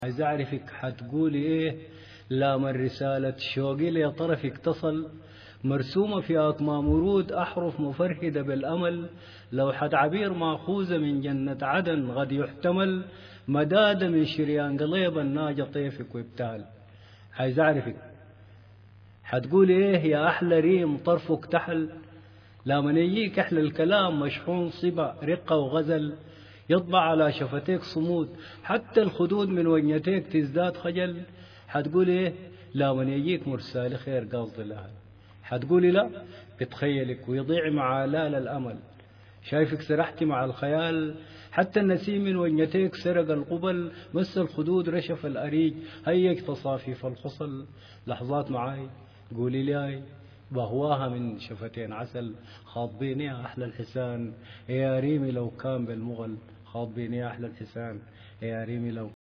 عايز أعرفك حتقولي إيه لا من رسالة شوقي لي طرفك تصل مرسومة في أكمام ورود أحرف مفرهدة بالأمل لوحة عبير مأخوذة من جنة عدن غد يحتمل مداد من شريان قليب الناجة طيفك وابتال عايز أعرفك حتقولي إيه يا أحلى ريم طرفك تحل لا من يجيك أحلى الكلام مشحون صبا رقة وغزل يطبع على شفتيك صمود حتى الخدود من وجنتيك تزداد خجل حتقول ايه لا من يجيك مرسال خير قصد الأهل حتقولي لا بتخيلك ويضيع مع آلال الأمل شايفك سرحتي مع الخيال حتى النسيم من وجنتيك سرق القبل مس الخدود رشف الأريج هيك تصافيف الخصل لحظات معاي قولي لي بهواها من شفتين عسل خاطبين يا أحلى الحسان يا ريمي لو كان بالمغل خاطبين يا أحلى الحسان يا ريمي لو